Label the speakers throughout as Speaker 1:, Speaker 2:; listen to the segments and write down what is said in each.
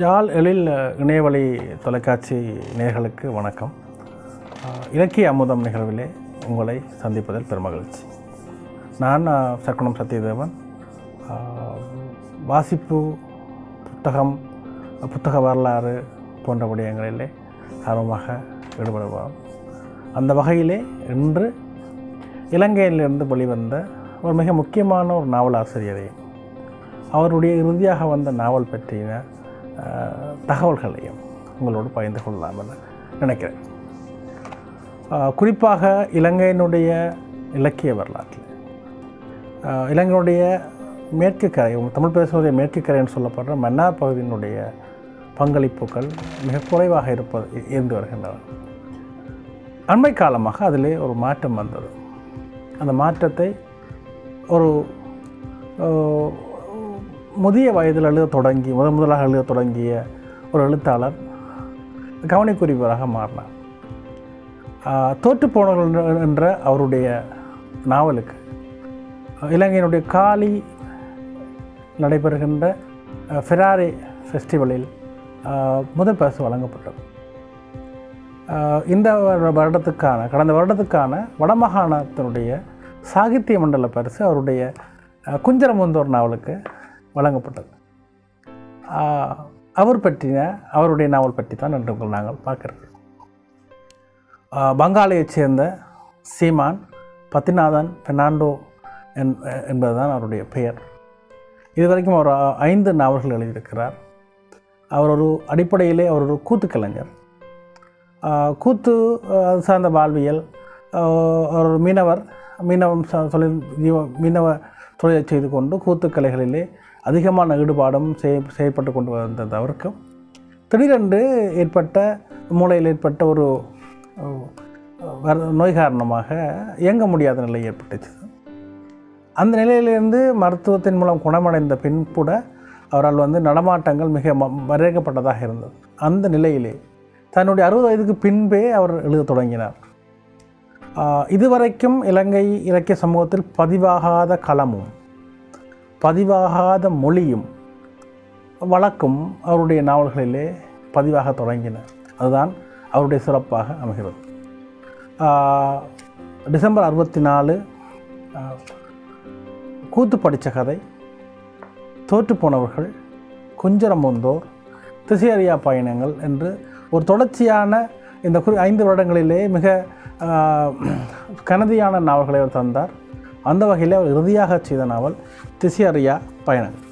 Speaker 1: யாழ் எழில் இணையவழி தொலைக்காட்சி நேயர்களுக்கு வணக்கம் அஹ், இலக்கிய அமுதம் நிகழ்விலே உங்களை சந்திப்பதில் பெருமகிழ்ச்சி நான் அஹ், சற்குணம் சத்யதேவன் அஹ், வாசிப்பு புத்தகம் புத்தக வரலாறு போன்ற விடயங்களிலே ஆர்வமாக ஈடுபடுவோம் அந்த வகையிலே இன்று இலங்கையிலிருந்து வெளிவந்த ஒரு மிக முக்கியமான ஒரு நாவலாசிரியரையும் அவருடைய இறுதியாக வந்த நாவல் பற்றின அஹ், தகவல்களையும் உங்களோடு பகிர்ந்து கொள்ளலாம் என நினைக்கிறேன் அஹ், குறிப்பாக இலங்கையினுடைய இலக்கிய வரலாற்றில் அஹ், இலங்கையினுடைய மேற்கு கரை தமிழ் பேசுவதை மேற்கு கரைன்னு சொல்லப்படுற மன்னார் பகுதியினுடைய பங்களிப்புகள் மிக குறைவாக இருப்பது இருந்து வருகின்றன அண்மை காலமாக அதிலே ஒரு மாற்றம் வந்தது அந்த மாற்றத்தை ஒரு அஹ், முதிய வயதில் எழுத தொடங்கி முதன் முதலாக எழுத தொடங்கிய ஒரு எழுத்தாளர் கவனிக்குரியவராக மாறினார் ஆஹ், தோற்றுப் போனவர்கள் என்ற- என்ற அவருடைய நாவலுக்கு இலங்கையினுடைய காலி நடைபெறுகின்ற அஹ், ஃபெராரி ஃபெஸ்டிவலில் ஆஹ், முதல் பரிசு வழங்கப்பட்டது ஆஹ், இந்த வரு- வருடத்துக்கான கடந்த வருடத்துக்கான வடமாகாணத்தினுடைய சாகித்ய மண்டல பரிசு அவருடைய அஹ், குஞ்சரமுந்தோர் நாவலுக்கு வழங்கப்பட்டது ஆஹ், அவர் பற்றின அவருடைய நாவல் பற்றி தான் இன்று உங்கள் நாங்கள் பார்க்கிறோம் ஆஹ், பங்காளியைச் சேர்ந்த சீமான் பத்திநாதன் பெர்னாண்டோ என் என்பதுதான் அவருடைய பெயர் இதுவரைக்கும் அவர் ஆ- ஐந்து நாவல்கள் எழுதியிருக்கிறார் அவர் ஒரு அடிப்படையிலே அவர் ஒரு கூத்து கலைஞர் ஆஹ், கூத்து ஆஹ், அது சார்ந்த வாழ்வியல் ஆஹ், அவர் ஒரு மீனவர் மீனவம் சா- தொழில் ஜீவ மீனவ தொழிலை செய்து கொண்டு கூத்து கலைகளிலே அதிகமான ஈடுபாடும் செய் செய்யப்பட்டு கொண்டு வந்தது அவருக்கும் திடீரென்று ஏற்பட்ட மூளையில் ஏற்பட்ட ஒரு அஹ், வர- நோய் காரணமாக இயங்க முடியாத நிலை ஏற்பட்டுச்சு அந்த நிலையிலிருந்து மருத்துவத்தின் மூலம் குணமடைந்த பின் கூட அவரால் வந்து நடமாட்டங்கள் மிக ம- வரையறுக்கப்பட்டதாக இருந்தது அந்த நிலையிலே தன்னுடைய அறுபது வயதுக்கு பின்பே அவர் எழுத தொடங்கினார் ஆஹ், இதுவரைக்கும் இலங்கை இலக்கிய சமூகத்தில் பதிவாகாத களமும் பதிவாகாத மொழியும் வழக்கும் அவருடைய நாவல்களிலே பதிவாக தொடங்கின அதுதான் அவருடைய சிறப்பாக அமைகிறது ஆஹ், டிசம்பர் அறுபத்தி நாலு ஆஹ், கூத்து படித்த கதை தோற்று போனவர்கள் குஞ்சரமுந்தோர் திசையறியா பயணங்கள் என்று ஒரு தொடர்ச்சியான இந்த குறி ஐந்து வருடங்களிலே மிக ஆஹ், கனதியான நாவல்களை அவர் தந்தார் அந்த வகையில் அவர் இறுதியாக செய்த நாவல் திசையறியா பயணங்கள்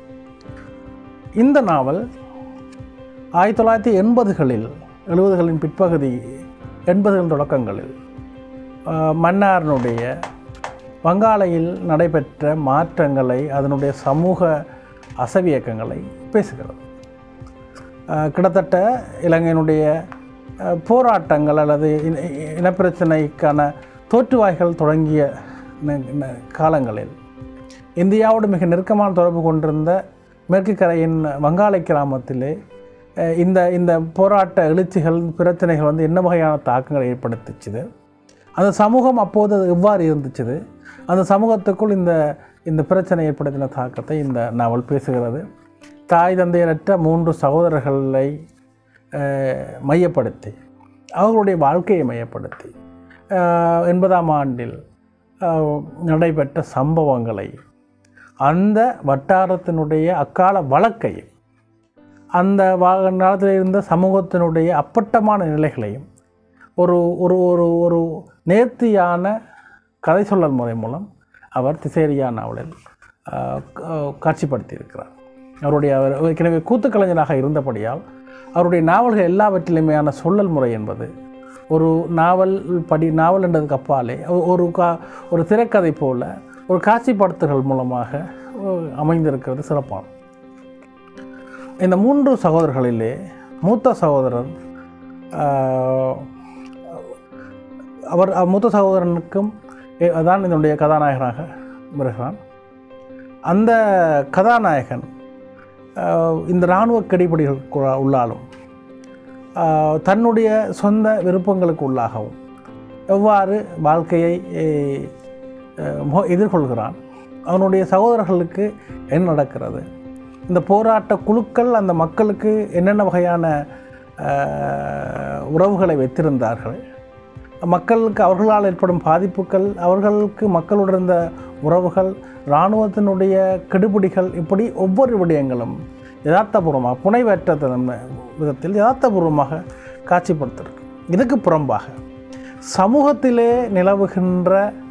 Speaker 1: இந்த நாவல் ஆயிரத்தி தொள்ளாயிரத்தி எண்பதுகளில் எழுபதுகளின் பிற்பகுதி எண்பதுகளின் தொடக்கங்களில் ஆஹ், மன்னாரினுடைய வங்காளையில் நடைபெற்ற மாற்றங்களை அதனுடைய சமூக அசவியக்கங்களை பேசுகிறது ஆஹ், கிட்டத்தட்ட இலங்கையினுடைய ஆஹ், போராட்டங்கள் அல்லது இன- இ- இனப்பிரச்சனைக்கான தோற்றுவாய்கள் தொடங்கிய ந- ந- காலங்களில் இந்தியாவோடு மிக நெருக்கமான தொடர்பு கொண்டிருந்த மேற்கு கரையின் வங்காளை கிராமத்திலே அஹ், இந்த இந்த போராட்ட எழுச்சிகள் பிரச்சனைகள் வந்து என்ன வகையான தாக்கங்களை ஏற்படுத்திச்சுது அந்த சமூகம் அப்போது அது எவ்வாறு இருந்துச்சுது அந்த சமூகத்துக்குள் இந்த இந்த பிரச்சனை ஏற்படுத்தின தாக்கத்தை இந்த நாவல் பேசுகிறது தாய் தந்தையரற்ற மூன்று சகோதரர்களை அஹ், மையப்படுத்தி அவர்களுடைய வாழ்க்கையை மையப்படுத்தி அஹ், எண்பதாம் ஆண்டில் அஹ், நடைபெற்ற சம்பவங்களை அந்த வட்டாரத்தினுடைய அக்கால வழக்கையும் அந்த வா- காலத்தில் இருந்த சமூகத்தினுடைய அப்பட்டமான நிலைகளையும் ஒரு ஒரு ஒரு ஒரு நேர்த்தியான கதை சொல்லல் முறை மூலம் அவர் திசேரியா நாவலில் ஆஹ், கா- காட்சிப்படுத்தியிருக்கிறார் அவருடைய அவர் ஏற்கனவே கூத்து கலைஞராக இருந்தபடியால் அவருடைய நாவல்கள் எல்லாவற்றிலுமேயான சொல்லல் முறை என்பது ஒரு நாவல் படி நாவல் என்றதுக்கு அப்பாலே ஒ- ஒரு கா ஒரு திரைக்கதை போல ஒரு காட்சிப்படுத்துதல் மூலமாக அஹ், அமைந்திருக்கிறது சிறப்பானது இந்த மூன்று சகோதரர்களிலே மூத்த சகோதரர் ஆஹ், அவர் அஹ், மூத்த சகோதரனுக்கும் எ- அதான் இதனுடைய கதாநாயகனாக வருகிறான் அந்த கதாநாயகன் ஆஹ், இந்த இராணுவ கடிபிடிகளுக்கு உள்ளாலும் ஆஹ், தன்னுடைய சொந்த விருப்பங்களுக்கு உள்ளாகவும் எவ்வாறு வாழ்க்கையை eh, அஹ், மொ- எதிர்கொள்கிறான் அவனுடைய சகோதரர்களுக்கு என்ன நடக்கிறது இந்த போராட்ட குழுக்கள் அந்த மக்களுக்கு என்னென்ன வகையான அஹ், உறவுகளை வைத்திருந்தார்கள் மக்களுக்கு அவர்களால் ஏற்படும் பாதிப்புகள் அவர்களுக்கு மக்களுடன் இருந்த உறவுகள் இராணுவத்தினுடைய கெடுபிடிகள் இப்படி ஒவ்வொரு விடயங்களும் யதார்த்தபூர்வமாக புனைவற்ற தன்மை விதத்தில் யதார்த்தபூர்வமாக காட்சிப்படுத்திருக்கு இதுக்கு புறம்பாக சமூகத்திலே நிலவுகின்ற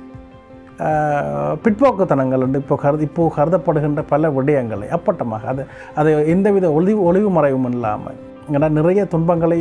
Speaker 1: ஆஹ், பிற்போக்குத்தனங்கள் என்று இப்போ கருது இப்போ கருதப்படுகின்ற பல விடயங்களை அப்பட்டமாக அது அது எந்தவித ஒளிவு ஒளிவு மறைவும் இல்லாமல் ஏன்னா நிறைய துன்பங்களை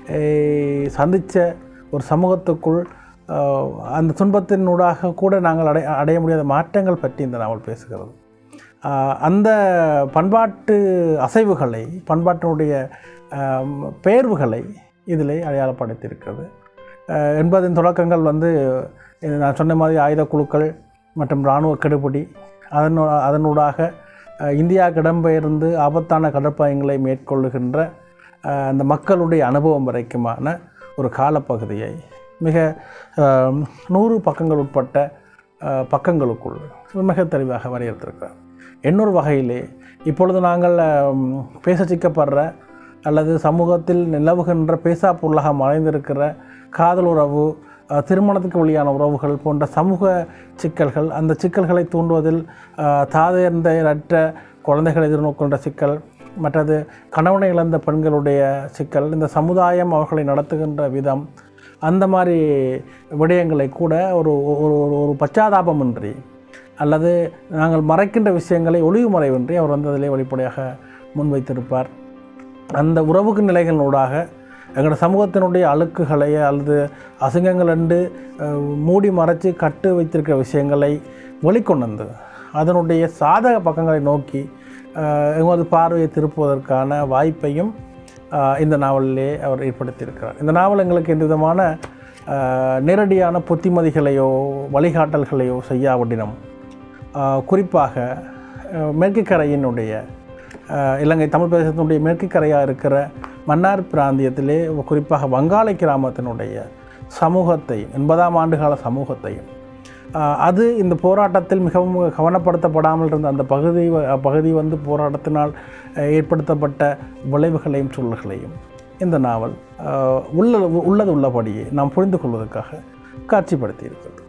Speaker 1: சந்தித்த ஒரு சமூகத்துக்குள் ஆஹ், அந்த துன்பத்தினூடாக கூட நாங்கள் அடைய அடைய முடியாத மாற்றங்கள் பற்றி இந்த நாவல் பேசுகிறது ஆஹ், அந்த பண்பாட்டு அசைவுகளை பண்பாட்டினுடைய ஆம், பெயர்வுகளை இதில் அடையாளப்படுத்தியிருக்கிறது ஆஹ், என்பதின் தொடக்கங்கள் வந்து இது நான் சொன்ன மாதிரி ஆயுத குழுக்கள் மற்றும் இராணுவ கெடுபிடி அதனு அதனூடாக அஹ், இந்தியாவுக்கு இடம்பெயர்ந்து ஆபத்தான கடற்பயணங்களை மேற்கொள்ளுகின்ற அஹ், அந்த மக்களுடைய அனுபவம் வரைக்குமான ஒரு காலப்பகுதியை மிக அஹ், நூறு பக்கங்கள் உட்பட்ட அஹ், பக்கங்களுக்குள் மிக தெளிவாக வரையறுத்திருக்கிறார் இன்னொரு வகையிலே இப்பொழுது நாங்கள் அஹ், பேச சிக்கப்படுற அல்லது சமூகத்தில் நிலவுகின்ற பேசா பொருளாக மறைந்திருக்கிற காதல் உறவு அஹ், திருமணத்துக்கு வழியான உறவுகள் போன்ற சமூக சிக்கல்கள் அந்த சிக்கல்களை தூண்டுவதில் அஹ், தாதையர்ந்த குழந்தைகள் எதிர்நோக்கின்ற சிக்கல் மற்றது கணவனை இழந்த பெண்களுடைய சிக்கல் இந்த சமுதாயம் அவர்களை நடத்துகின்ற விதம் அந்த மாதிரி விடயங்களை கூட ஒரு ஒரு ஒரு- ஒரு பச்சாதாபமின்றி அல்லது நாங்கள் மறைக்கின்ற விஷயங்களை ஒளிவு மறைவின்றி அவர் வந்து அதிலே வெளிப்படையாக முன்வைத்திருப்பார் அந்த உறவுக்கு நிலைகளூடாக எங்களோட சமூகத்தினுடைய அழுக்குகளை அல்லது அசிங்கங்கள் என்று அஹ், மூடி மறைச்சு கட்டு வைத்திருக்கிற விஷயங்களை வெளிக்கொண்டு வந்து அதனுடைய சாதக பக்கங்களை நோக்கி அஹ், எங்களது பார்வையை திருப்புவதற்கான வாய்ப்பையும் அஹ், இந்த நாவலிலே அவர் ஏற்படுத்தியிருக்கிறார் இந்த நாவல் எங்களுக்கு எந்த விதமான அஹ், நேரடியான புத்திமதிகளையோ வழிகாட்டல்களையோ செய்யாவிடினும் அஹ், குறிப்பாக அஹ், மேற்கு கரையினுடைய அஹ், இலங்கை தமிழ் பிரதேசத்தினுடைய மேற்கு கரையாக இருக்கிற மன்னார் பிராந்தியத்திலே குறிப்பாக வங்காள கிராமத்தினுடைய சமூகத்தையும் எண்பதாம் ஆண்டுகால சமூகத்தையும் அஹ், அது இந்த போராட்டத்தில் மிகவும் கவனப்படுத்தப்படாமல் இருந்த அந்த பகுதி வ- பகுதி வந்து போராட்டத்தினால் அஹ், ஏற்படுத்தப்பட்ட விளைவுகளையும் சூழல்களையும் இந்த நாவல் அஹ், உள்ள உள்ளது உள்ளபடியே நாம் புரிந்து கொள்வதற்காக காட்சிப்படுத்தி இருக்கிறது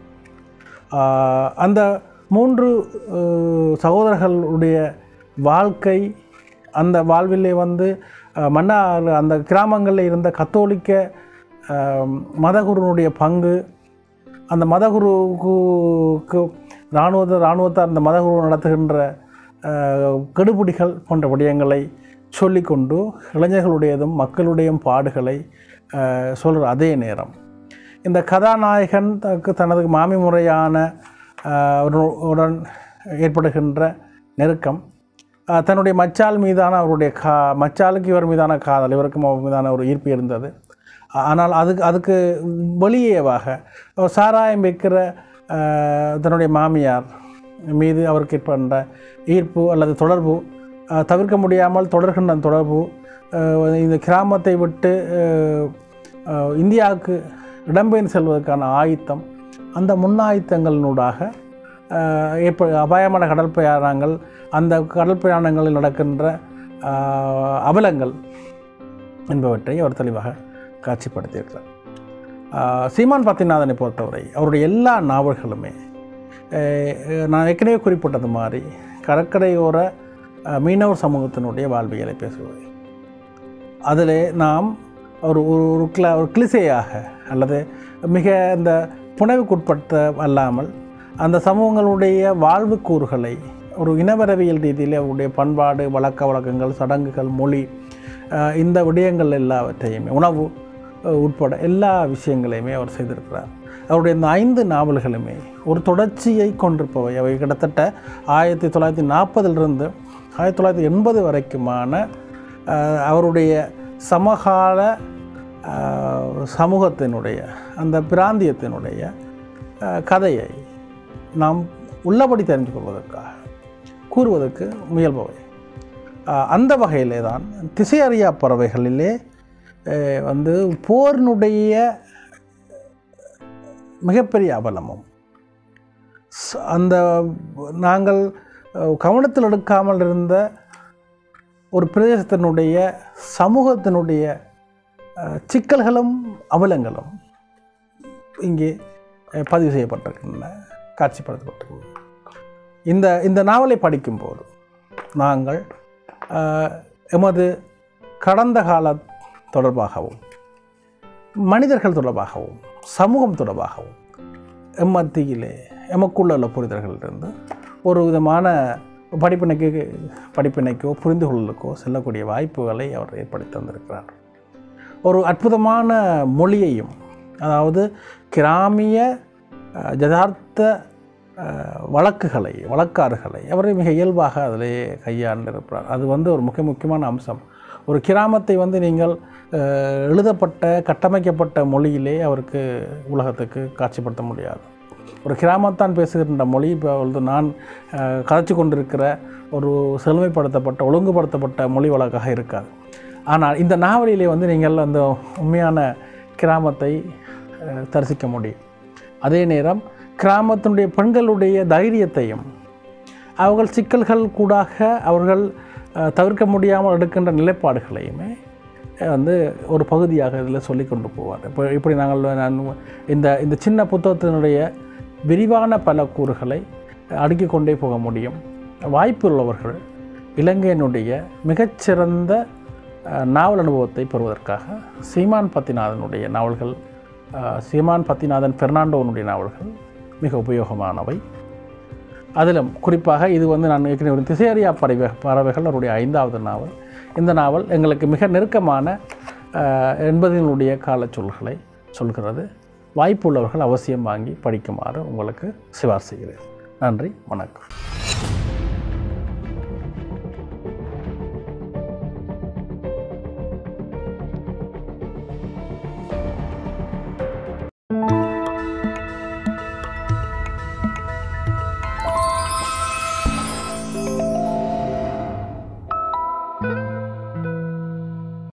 Speaker 1: ஆஹ் அந்த மூன்று அஹ், சகோதரர்களுடைய வாழ்க்கை அந்த வாழ்விலே வந்து அஹ், மன்னார் அந்த கிராமங்களில் இருந்த கத்தோலிக்க அஹ், மதகுருனுடைய பங்கு அந்த மதகுருவுக்கு இராணுவ இராணுவத்தார் அந்த மதகுரு நடத்துகின்ற அஹ், கெடுபிடிகள் போன்ற விடயங்களை சொல்லிக்கொண்டு இளைஞர்களுடையதும் மக்களுடையும் பாடுகளை சொல்கிற அதே நேரம் இந்த கதாநாயகன் தனக்கு தனது மாமி முறையான ஆஹ், உடன் உடன் ஏற்படுகின்ற நெருக்கம் ஆஹ், தன்னுடைய மச்சால் மீதான அவருடைய கா மச்சாலுக்கு இவர் மீதான காதல் இவருக்கும் அவர் மீதான ஒரு ஈர்ப்பு இருந்தது ஆ- ஆனால் அதுக்கு அதுக்கு வெளியேவாக அவர் சாராயம் வைக்கிற ஆஹ், தன்னுடைய மாமியார் மீது அவருக்கு ஏற்படுகின்ற ஈர்ப்பு அல்லது தொடர்பு ஆஹ், தவிர்க்க முடியாமல் தொடர்கின்ற அந்த தொடர்பு ஆஹ், இந்த கிராமத்தை விட்டு ஆஹ், ஆஹ், இந்தியாவுக்கு இடம்பெயர்ந்து செல்வதற்கான ஆயத்தம் அந்த முன்னாயத்தங்களினூடாக ஆஹ், ஏற்ப அபாயமான கடல் பிரயாணங்கள் அந்த கடல் பிரயாணங்களில் நடக்கின்ற ஆஹ், அவலங்கள் என்பவற்றை அவர் தெளிவாக காட்சிப்படுத்தியிருக்கிறார் ஆஹ், சீமான் பத்திநாதனை பொறுத்தவரை அவருடைய எல்லா நாவல்களுமே ஆஹ், நான் ஏற்கனவே குறிப்பிட்டது மாதிரி கடற்கரையோர ஆஹ், மீனவர் சமூகத்தினுடைய வாழ்வியலை பேசுவது அதில் நாம் ஒரு ஒரு ஒரு கிள ஒரு கிளிசையாக அல்லது மிக இந்த புனைவுக்குட்பட்ட அல்லாமல் அந்த சமூகங்களுடைய வாழ்வு கூறுகளை ஒரு இனவரவியல் ரீதியில் அவருடைய பண்பாடு வழக்க வழக்கங்கள் சடங்குகள் மொழி அஹ், இந்த விடயங்கள் எல்லாவற்றையுமே உணவு அஹ், உட்பட எல்லா விஷயங்களையுமே அவர் செய்திருக்கிறார் அவருடைய இந்த ஐந்து நாவல்களுமே ஒரு தொடர்ச்சியை கொண்டிருப்பவை அவை கிட்டத்தட்ட ஆயிரத்தி தொள்ளாயிரத்தி நாற்பதிலிருந்து ஆயிரத்தி தொள்ளாயிரத்தி எண்பது வரைக்குமான அஹ், அவருடைய சமகால அஹ், சமூகத்தினுடைய அந்த பிராந்தியத்தினுடைய அஹ், கதையை நாம் உள்ளபடி தெரிந்து கொள்வதற்காக கூறுவதற்கு முயல்பவை அஹ், அந்த வகையிலே தான் திசையறியா பறவைகளிலே அஹ், வந்து போரினுடைய மிகப்பெரிய அவலமும் ஸ்- அந்த நாங்கள் அஹ், கவனத்தில் எடுக்காமல் இருந்த ஒரு பிரதேசத்தினுடைய சமூகத்தினுடைய அஹ், சிக்கல்களும் அவலங்களும் இங்கே அஹ், பதிவு செய்யப்பட்டிருக்கின்றன காட்சிப்படுத்தப்பட்டிருக்கின்றன இந்த இந்த நாவலை படிக்கும்போது நாங்கள் அஹ், எமது கடந்த கால தொடர்பாகவும் மனிதர்கள் தொடர்பாகவும் சமூகம் தொடர்பாகவும் எம்மத்தியிலே எமக்குள்ள உள்ள புரிதல்களிலிருந்து ஒரு விதமான படிப்பினைக்கு படிப்பினைக்கோ புரிந்து கொள்ளலுக்கோ செல்லக்கூடிய வாய்ப்புகளை அவர் ஏற்படுத்தி தந்திருக்கிறார் ஒரு அற்புதமான மொழியையும் அதாவது கிராமிய அஹ், யதார்த்த அஹ், வழக்குகளை வழக்காறுகளை அவர் மிக இயல்பாக அதிலே கையாண்டிருக்கிறார் அது வந்து ஒரு மிக முக்கியமான அம்சம் ஒரு கிராமத்தை வந்து நீங்கள் அஹ், எழுதப்பட்ட கட்டமைக்கப்பட்ட மொழியிலே அவருக்கு உலகத்துக்கு காட்சிப்படுத்த முடியாது ஒரு கிராமத்தான் பேசுகின்ற மொழி இப்போ வந்து நான் அஹ், கதைச்சு கொண்டிருக்கிற ஒரு செழுமைப்படுத்தப்பட்ட ஒழுங்குபடுத்தப்பட்ட மொழி வழக்காக இருக்காது ஆனால் இந்த நாவலிலே வந்து நீங்கள் அந்த உண்மையான கிராமத்தை அஹ், தரிசிக்க முடியும் அதே நேரம் கிராமத்தினுடைய பெண்களுடைய தைரியத்தையும் அவர்கள் சிக்கல்கள் கூடாக அவர்கள் அஹ், தவிர்க்க முடியாமல் எடுக்கின்ற நிலைப்பாடுகளையுமே அஹ், வந்து ஒரு பகுதியாக இதில் சொல்லி கொண்டு போவார் இப்போ இப்படி நாங்கள் நான் இந்த இந்த சின்ன புத்தகத்தினுடைய விரிவான பல கூறுகளை அடுக்கிக் கொண்டே போக முடியும் வாய்ப்பு உள்ளவர்கள் இலங்கையினுடைய மிகச்சிறந்த அஹ், நாவல் அனுபவத்தை பெறுவதற்காக சீமான் பத்திநாதனுடைய நாவல்கள் அஹ், சீமான் பத்திநாதன் பெர்னாண்டோனுடைய நாவல்கள் மிக உபயோகமானவை அதிலும் குறிப்பாக இது வந்து நான் ஏற்கனவே ஒரு திசையறியா பறவை பறவைகள் அவருடைய ஐந்தாவது நாவல் இந்த நாவல் எங்களுக்கு மிக நெருக்கமான அஹ், எண்பதினுடைய காலச்சொல்களை சொல்கிறது வாய்ப்புள்ளவர்கள் அவசியம் வாங்கி படிக்குமாறு உங்களுக்கு சிபார் செய்கிறேன் நன்றி வணக்கம்